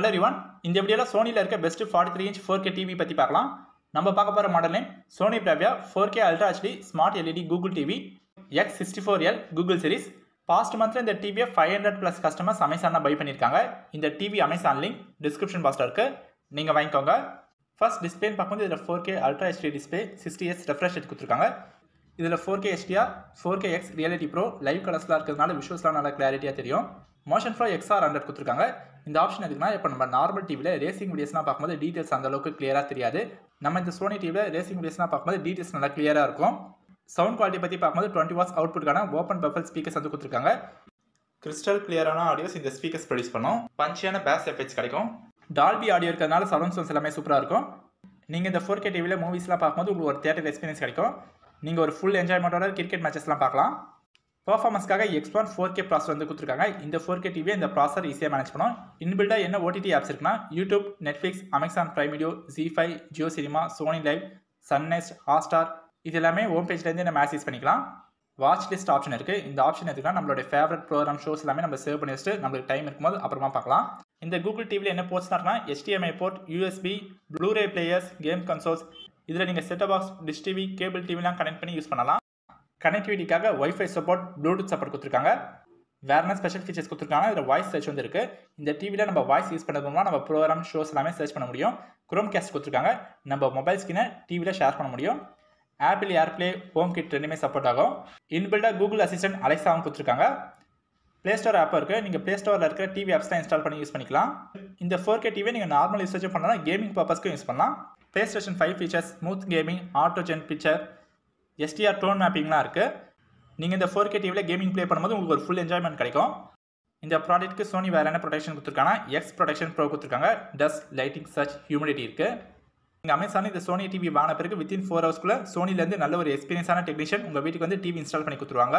hello ரிவான் இந்த வீடியோவில் சோனியில் இருக்க best forty three inch four K TV பற்றி பார்க்கலாம் நம்ம பார்க்க போகிற model name Sony Bravia four K ultra HD smart LED Google TV X sixty four L Google series past மந்த்தில் இந்த டிவியை ஃபைவ் ஹண்ட்ரட் ப்ளஸ் கஸ்டமர்ஸ் அமேசானில் பை பண்ணியிருக்காங்க இந்த டிவி அமேசான் லிங்க் டிஸ்கிரிப்ஷன் பாக்ஸில் இருக்குது நீங்கள் வாங்கிக்கோங்க ஃபர்ஸ்ட் டிஸ்பிளேன்னு பார்க்கும்போது இதில் four K ultra HD display sixty எஸ் ரெஃப்ரெஷ் எடுத்து கொடுத்துருக்காங்க இதில் four K HDR four K X reality pro live கலர்ஸ்லாம் இருக்கிறதுனால விஷுவல்ஸ்லாம் நல்லா கிளாரிட்டியாக தெரியும் மோஷன் ஃப்ளோ எக்ஸ்ஆர் ஹண்ட்ரட் கொடுத்துருக்காங்க இந்த ஆப்ஷன் எதுக்குன்னா இப்போ நம்ம நார்மல் டிவியில் ரேசிங் வீடியோஸ்லாம் பார்க்கும்போது டீட்டெயில்ஸ் அந்த அளவுக்கு கிளியராக தெரியாது நம்ம இந்த சோனி டிவியில் ரேசிங் வீடியோஸ்லாம் பார்க்கும்போது டீட்டெயில்ஸ் நல்லா கிளியராக இருக்கும் சவுண்ட் குவாலிட்டி பற்றி பார்க்கும்போது டுவெண்ட்டி வாட்ஸ் அவுட்புட்கான ஓப்பன் பஃபல் ஸ்பீக்கர்ஸ் வந்து கொடுத்துருக்காங்க கிறிஸ்டல் கிளியரான ஆடியோஸ் இந்த ஸ்பீக்கர்ஸ் ப்ரொடியூஸ் பண்ணும் பஞ்சியான பேஸ் எஃபெக்ட்ஸ் கிடைக்கும் டால்பி ஆடியோ இருக்கிறதுனால சரௌண்ட் சவுண்ட்ஸ் எல்லாமே சூப்பராக இருக்கும் நீங்கள் இந்த ஃபோர் கே டிவியில் மூவிஸ்லாம் பார்க்கும்போது உங்களுக்கு ஒரு தேட்டர் எக்ஸ்பீரியன்ஸ் கிடைக்கும் நீங்கள் ஒரு ஃபுல் என்ஜாய்மெண்ட்டோட கிரிக்கெட் மேட்சஸ்லாம் பார்க்கலாம் பர்ஃபார்மன்ஸ்க்காக X one four K processor வந்து கொடுத்துருக்காங்க இந்த ஃபோர் கே டிவியை இந்த ப்ராசர் ஈஸியாக மேனேஜ் பண்ணும் இன்பில்டாக என்ன ஓடிடி ஆப்ஸ் இருக்குன்னா YouTube Netflix Amazon Prime video Zee five Jio cinema Sony LIV Sun NXT Hotstar இது எல்லாமே ஹோம் பேஜ்லேருந்து நம்ம ஆக்சஸ் பண்ணிக்கலாம் வாட்ச் லிஸ்ட் ஆப்ஷன் இருக்குது இந்த ஆப்ஷன் எதுக்குன்னா நம்மளோட ஃபேவரட் ப்ரோக்ராம் ஷோஸ் எல்லாமே நம்ம சேவ் பண்ணி வச்சுட்டு நம்மளுக்கு டைம் இருக்கும்போது அப்புறமா பார்க்கலாம் இந்த கூகுள் டிவியில் என்ன போர்ட்ஸ்னா இருக்குன்னா HDMI port USB Blu-ray players game consoles இதில் நீங்கள் setup box dish TV cable டிவிலாம் கனெக்ட் பண்ணி யூஸ் பண்ணலாம் கனெக்டிவிட்டிக்காக ஒய்ஃபை சப்போர்ட் ப்ளூடூத் சப்போர்ட் கொடுத்துருக்காங்க வேறு என்ன ஸ்பெஷல் ஃபீச்சர்ஸ் கொடுத்துருக்காங்க இதில் வாய்ஸ் சர்ச் வந்து இருக்குது இந்த டிவியில் நம்ம வாய்ஸ் யூஸ் பண்ணது மூலமாக நம்ம ப்ரோக்ராம் ஷோஸ் எல்லாமே சர்ச் பண்ண முடியும் குரோம் கேஸ்ட் கொடுத்துருக்காங்க நம்ம மொபைல் ஸ்கினை டிவியில் ஷேர் பண்ண முடியும் ஆப்பிள் ஏர்ப்ளே ஹோம் கிட் ரெண்டுமே சப்போர்ட் ஆகும் இன்பில்டாக கூகுள் அசிஸ்டன்ட் அலெக்ஸாவும் கொடுத்துருக்காங்க ப்ளே ஸ்டோர் ஆப் இருக்குது நீங்கள் ப்ளே ஸ்டோரில் இருக்கிற டிவி ஆப்ஸ் தான் இன்ஸ்டால் பண்ணி யூஸ் பண்ணிக்கலாம் இந்த ஃபோர் கே டிவியை நீங்கள் நார்மல் யூசேஜ் பண்ணலாம் கேமிங் பர்பஸ்க்கும் யூஸ் பண்ணலாம் PlayStation five features smooth gaming auto genre picture SDR tone மேப்பிங்லாம் இருக்குது நீங்கள் இந்த ஃபோர் கே டிவியில் கேமிங் ப்ளே பண்ணும்போது உங்களுக்கு ஒரு ஃபுல் என்ஜாய்மெண்ட் கிடைக்கும் இந்த ப்ராடக்ட்டுக்கு சோனி வேறு என்ன ப்ரொடெக்ஷன் கொடுத்துருக்காங்கன்னா எக்ஸ் ப்ரொடெக்ஷன் ப்ரோ கொடுத்துருக்காங்க டஸ்ட் லைட்டிங் சர்ச் ஹியூமிடிட்டி இருக்குது நீங்கள் அமேசான் இந்த சோனி டிவி வாங்கின பிறகு வித்தின் ஃபோர் ஹவர்ஸ்க்குள்ளே சோனிலேருந்து நல்ல ஒரு எக்ஸ்பீரியன்ஸான டெக்னீஷியன் உங்கள் வீட்டுக்கு வந்து டிவி இன்ஸ்டால் பண்ணி கொடுத்துருவாங்க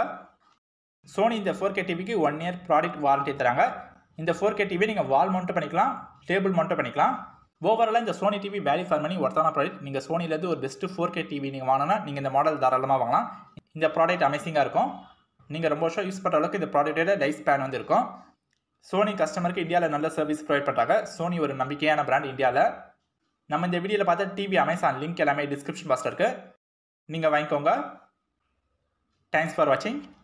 சோனி இந்த ஃபோர் கே டிவிக்கு ஒன் இயர் ப்ராடக்ட் வாரண்ட்டி தராங்க இந்த ஃபோர் கே டிவி நீங்கள் வால் மவுண்ட் பண்ணிக்கலாம் டேபிள் மவுண்ட் பண்ணிக்கலாம் ஓவராலாக இந்த Sony TV value for money ஒர்த்தான ப்ராடக்ட் நீங்கள் சோனிலேருந்து ஒரு பெஸ்ட்டு ஃபோர் கே டிவி நீங்கள் வாங்கினா நீங்கள் இந்த மாடல் தாராளமாக வாங்கலாம் இந்த ப்ராடக்ட் அமேசிங்காக இருக்கும் நீங்கள் ரொம்ப வருஷம் யூஸ் பண்ணுற அளவுக்கு இந்த ப்ராடக்ட்டோட லைஃப் ஸ்பேன் வந்து இருக்கும் சோனி கஸ்டமருக்கு இந்தியாவில் நல்ல சர்வீஸ் ப்ரொவைட் பண்ணுறாங்க சோனி ஒரு நம்பிக்கையான பிராண்ட் இந்தியாவில் நம்ம இந்த வீடியோவில் பார்த்த டிவி அமேசான் லிங்க் எல்லாமே டிஸ்கிரிப்ஷன் பாக்ஸில் இருக்குது நீங்கள் வாங்கிக்கோங்க தேங்க்ஸ் ஃபார் வாட்சிங்